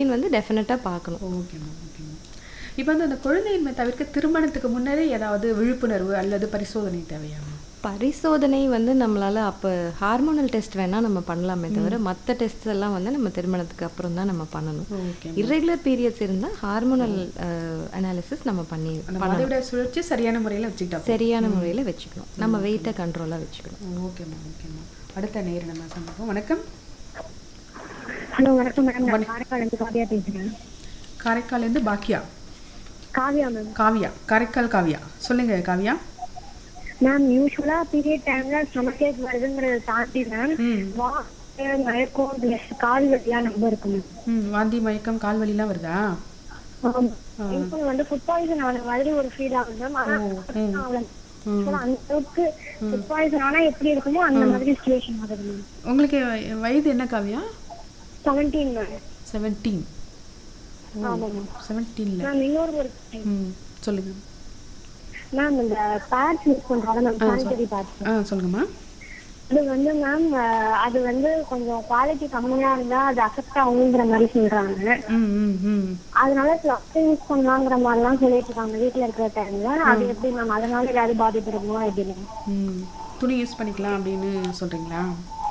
ஃபைசிஷியன் வந்து டெஃபினட்டாக பார்க்கணும் ஓகேம்மா ஓகேம்மா இப்போ வந்து அந்த குழந்தையின்மை தவிர்க்க திருமணத்துக்கு முன்னரே ஏதாவது விழிப்புணர்வு அல்லது பரிசோதனை தேவையாமா பரிசோதனை வந்து நம்மளால் அப்போ ஹார்மோனல் டெஸ்ட் வேணால் நம்ம பண்ணலாமே தவிர மற்ற டெஸ்ட் எல்லாம் வந்து நம்ம திருமணத்துக்கு அப்புறம் தான் நம்ம பண்ணணும் ஓகே இர்ரெகுலர் பீரியட்ஸ் இருந்தால் ஹார்மோனல் அனாலிசிஸ் நம்ம பண்ணி அந்த மாதவிடாய் சுழற்சி சரியான முறையில் வச்சுக்கிட்டா போதும். சரியான முறையில் வச்சுக்கணும் நம்ம வெயிட்டை கண்ட்ரோலாக வச்சுக்கணும் ஓகேம்மா ஓகேம்மா அடுத்த நேர் நம்ம சந்திப்போம் வணக்கம் ஹலோ வணக்கம் மேடம் நான் காரைக்காலேருந்து காவியா பேசுகிறேன் காரைக்கால்லேருந்து பாக்கியா காவியா மேம் காவியா காரைக்கால் காவியா சொல்லுங்க காவியா மேம் யூஸ்வலாக பீரியட் டைமில் ஸ்டொமக்கேஜ் வருதுங்கிறத தாண்டி மேம் ம் வா மயக்கம் ப்ளஸ் கால் வலியாக ரொம்ப இருக்கு மேம் ம் வாந்தி மயக்கம் கால் வலிலாம் வருதா ஆமாம் இப்போ வந்து ஃபுட் பாய்சன் ஆன மாதிரி ஒரு ஃபீல் ஆகுது மேம் ஆனால் அந்த அளவுக்கு ஃபுட் பாய்சன் ஆனால் எப்படி இருக்குமோ அந்த மாதிரி சுச்சுவேஷன் ஆகுது மேம் உங்களுக்கு வயது என்ன காவியா செவன்டீன் மேம் செவன்டீன் ஆமாம் மேம் செவன்டீனில் மேம் இன்னொரு ஒரு ம் சொல்லுங்க மேம் இந்த பேட்ஸ் யூஸ் பண்ணுறாங்க மேம் சானிட்டரி பேட்ஸ் ஆ சொல்லுங்கம்மா அது வந்து மேம் அது வந்து கொஞ்சம் குவாலிட்டி கம்மியா இருந்தா அது அஃபெக்ட் ஆகுங்கிற மாதிரி சொல்றாங்க ம் ம் ம் அதனால பிளஸ் யூஸ் பண்ணலாங்கிற மாதிரிலாம் சொல்லிட்டு இருக்காங்க வீட்ல இருக்கிற டைம்ல அது எப்படி மேம் அதனால ஏதாவது பாதிப்பு இருக்குமா எப்படி மேம் ம் துணி யூஸ் பண்ணிக்கலாம் அப்படின்னு சொல்கிறீங்களா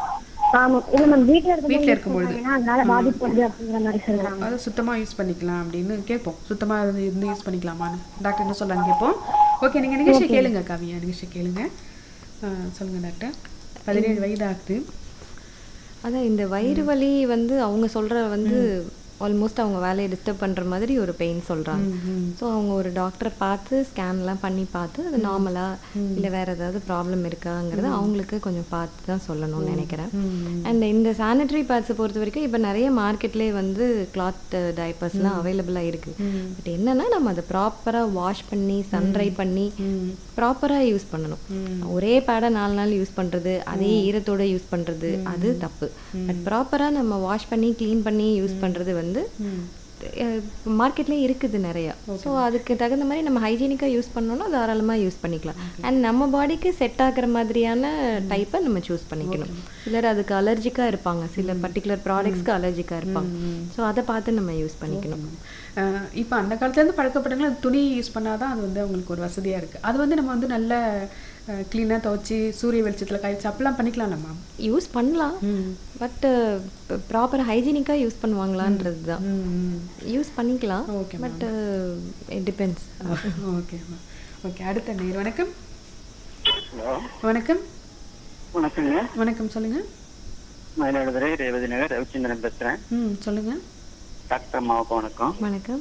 ஆமா இல்ல மேம் வீட்ல வீட்ல இருக்க இருக்கும்பொழுது. அதனால பாதிப்பு வருது அப்படிங்கிற மாதிரி சொல்றாங்க அது சுத்தமாக யூஸ் பண்ணிக்கலாம் அப்படின்னு கேட்போம் சுத்தமாக இருந்து யூஸ் பண்ணிக்கலாமான்னு டாக்டர் என்ன சொல்கிறாங்க கேட்போம் ஓகே நீங்கள் நிகழ்ச்சி கேளுங்க காவியா நிகழ்ச்சி கேளுங்க ஆ, சொல்லுங்க டாக்டர் பதினேழு வயது ஆகுது அதான் இந்த வயிறு வலி வந்து அவங்க சொல்கிற வந்து ஆல்மோஸ்ட் அவங்க வேலையை டிஸ்டர்ப் பண்ணுற மாதிரி ஒரு பெயின் சொல்கிறாங்க ஸோ அவங்க ஒரு டாக்டரை பார்த்து ஸ்கேன்லாம் பண்ணி பார்த்து அது நார்மலாக இல்லை வேறு ஏதாவது ப்ராப்ளம் இருக்காங்கிறத அவங்களுக்கு கொஞ்சம் பார்த்து தான் சொல்லணும்னு நினைக்கிறேன் அண்ட் இந்த சானிட்டரி பேட்ஸை பொறுத்த வரைக்கும் இப்போ நிறைய மார்க்கெட்லேயே வந்து கிளாத் டைப்பர்ஸ்லாம் அவைலபிளாக இருக்குது பட் என்னன்னா நம்ம அதை ப்ராப்பராக வாஷ் பண்ணி சன்ட்ரை பண்ணி ப்ராப்பராக யூஸ் பண்ணணும் ஒரே பேடை நாலு நாள் யூஸ் பண்ணுறது அதே ஈரத்தோட யூஸ் பண்ணுறது அது தப்பு பட் ப்ராப்பராக நம்ம வாஷ் பண்ணி க்ளீன் பண்ணி யூஸ் பண்ணுறது வந்து மார்க்கெட்லேயே இருக்குது நிறையா ஸோ அதுக்கு தகுந்த மாதிரி நம்ம ஹைஜீனிக்காக யூஸ் பண்ணோம்னா தாராளமாக யூஸ் பண்ணிக்கலாம் அண்ட் நம்ம பாடிக்கு செட் ஆகுற மாதிரியான டைப்பை நம்ம சூஸ் பண்ணிக்கணும் சிலர் அதுக்கு அலர்ஜிக்காக இருப்பாங்க சில பர்டிகுலர் ப்ராடக்ட்ஸ்க்கு அலர்ஜிக்காக இருப்பாங்க ஸோ அதை பார்த்து நம்ம யூஸ் பண்ணிக்கணும் இப்போ அந்த காலத்துலேருந்து பழக்கப்பட்டவங்க அது துணி யூஸ் பண்ணாதான் அது வந்து அவங்களுக்கு ஒரு வசதியாக இருக்குது அது வந்து நம்ம வந்து நல்ல க்ளீனாக துவைச்சி சூரிய வெளிச்சத்தில் காய்ச்சி அப்படிலாம் பண்ணிக்கலாம் நம்ம யூஸ் பண்ணலாம் பட் ப்ராப்பர் ஹைஜீனிக்காக யூஸ் பண்ணுவாங்களான்றது தான் யூஸ் பண்ணிக்கலாம் Okay, பட் இட் டிபெண்ட்ஸ் ஓகேம்மா ஓகே அடுத்த நேர் வணக்கம் ஹலோ வணக்கம் வணக்கங்க வணக்கம் சொல்லுங்கள் மயிலாடுதுறை ரேவதி நகர் ரவிச்சந்திரன் பேசுறேன் ம் சொல்லுங்கள் டாக்டர் அம்மாவுக்கு வணக்கம் வணக்கம்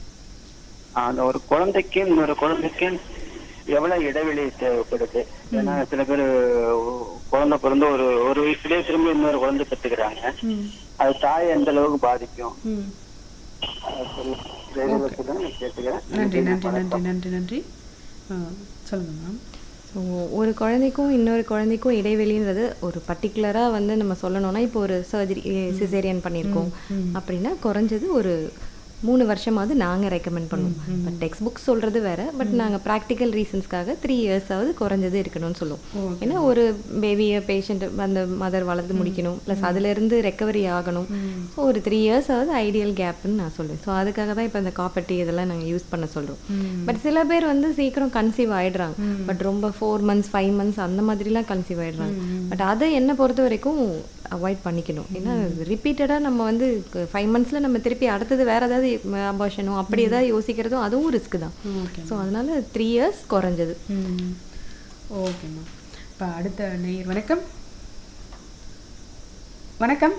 ஆஹ் அந்த ஒரு குழந்தைக்கு இன்னொரு குழந்தைக்கு எவ்வளவு இடைவெளி தேவைப்படுது ஏன்னா சில பேர் குழந்தை பிறந்து ஒரு ஒரு வயசுலயே திரும்ப இன்னொரு குழந்தை பெற்றுக்கிறாங்க ம் அது தாயை எந்த அளவுக்கு பாதிக்கும் ம் அது சொல்லு. ரேவதி சொல்லுங்க, நான் கேட்டுக்கிறேன் நன்றி நன்றி நன்றி நன்றி நன்றி ஆ சொல்லுங்கள் மேம் ஸோ ஒரு குழந்தைக்கும் இன்னொரு குழந்தைக்கும் இடைவெளின்றது ஒரு பர்டிகுலராக வந்து நம்ம சொல்லணும்னா இப்போ ஒரு சர்ஜரி சிசேரியன் பண்ணியிருக்கோம் அப்படின்னா குறைஞ்சது ஒரு மூணு வருஷமாவது நாங்கள் ரெக்கமெண்ட் பண்ணுவோம் பட் டெக்ஸ்ட் புக் சொல்கிறது வேற பட் நாங்கள் ப்ராக்டிக்கல் ரீசன்ஸ்க்காக த்ரீ இயர்ஸாவது குறைஞ்சது இருக்கணும்னு சொல்லுவோம் ஏன்னா ஒரு பேபியை பேஷண்ட் அந்த மதர் வளர்ந்து முடிக்கணும் ப்ளஸ் அதுலேருந்து ரெக்கவரி ஆகணும் ஸோ ஒரு த்ரீ இயர்ஸாவது ஐடியல் கேப்னு நான் சொல்லுவேன் ஸோ அதுக்காக தான் இப்போ இந்த காப்பர்ட்டி இதெல்லாம் நாங்கள் யூஸ் பண்ண சொல்கிறோம் பட் சில பேர் வந்து சீக்கிரம் கன்சீவ் ஆயிடுறாங்க பட் ரொம்ப ஃபோர் மந்த்ஸ் ஃபைவ் மந்த்ஸ் அந்த மாதிரிலாம் கன்சீவ் ஆயிடுறாங்க பட் அதை என்னை பொறுத்த வரைக்கும் அவாய்ட் பண்ணிக்கணும் ஏன்னா ரிப்பீட்டடாக நம்ம வந்து ஃபைவ் மந்த்ஸில் நம்ம திருப்பி அடுத்தது வேற ஏதாவது அபார்ஷனோ அப்படி ஏதாவது யோசிக்கிறதும் அதுவும் ரிஸ்க் தான் ஓகே ஸோ அதனால த்ரீ இயர்ஸ் குறைஞ்சது ம் ஓகேம்மா இப்போ அடுத்த நேர் வணக்கம் வணக்கம்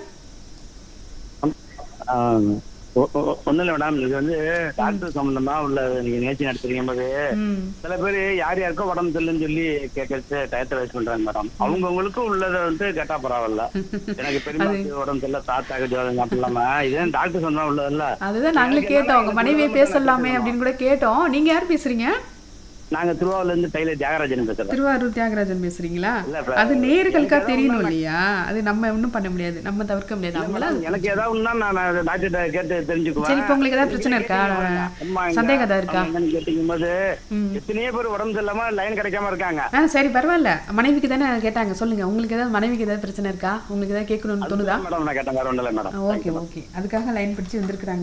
ஒன்றும் இல்லை மேடம் இது வந்து டாக்டர் சம்பந்தமா உள்ள நீங்க நிகழ்ச்சி நடத்துறீங்க போது ம் சில பேர் யார் யாருக்கோ உடம்பு சரியில்லைன்னு சொல்லி கேட்கறது டயத்தை வேஸ்ட் பண்றாங்க மேடம் அவங்கவுங்களுக்கும் உள்ளதை வந்து கேட்டா பரவாயில்ல எனக்கு பெரியமாக்கு உடம்பு சரியில்ல தாத்தாக்கு ஜோதங்க அப்படி இல்லாம இதே டாக்டர் சொன்னா உள்ளதில்ல அதுதான் நாங்களே கேட்டோம் உங்க மனைவியை பேசலாமே அப்படின்னு கூட கேட்டோம் நீங்க யார் பேசுறீங்க நாங்க திருவாரூர்ல இருந்து டெய்லர் தியாகராஜன் பேசுறேன் திருவாரூர் தியாகராஜன் பேசுறீங்களா இல்ல, இப்ப அது நேர்களுக்கா தெரியணும் இல்லையா அது நம்ம ஒன்றும் பண்ண முடியாது நம்ம தவிர்க்க முடியாது அவங்கள எனக்கு ஏதாவது ஒண்ணா நான் டாக்டர்கிட்ட கேட்டு தெரிஞ்சுக்குவேன் சரி இப்போ உங்களுக்கு ஏதாவது பிரச்சனை இருக்கா அம்மா எங்க? சந்தேகம் ஏதாவது இருக்கா என்னன்னு கேட்டீங்க போது எத்தனையோ பேர் உடம்பு சரியில்லாம லைன் கிடைக்காம இருக்காங்க ஆ சரி பரவாயில்ல மனைவிக்கு தானே கேட்டாங்க சொல்லுங்க உங்களுக்கு ஏதாவது மனைவிக்கு ஏதாவது பிரச்சனை இருக்கா உங்களுக்கு ஏதாவது கேட்கணும்னு தோணுதா மேடம் நான் கேட்டேன் வேற ஒண்ணும் இல்லை மேடம் ஓகே ஓகே அதுக்காக லைன் பிடிச்சு வந்திருக்கிறாங்க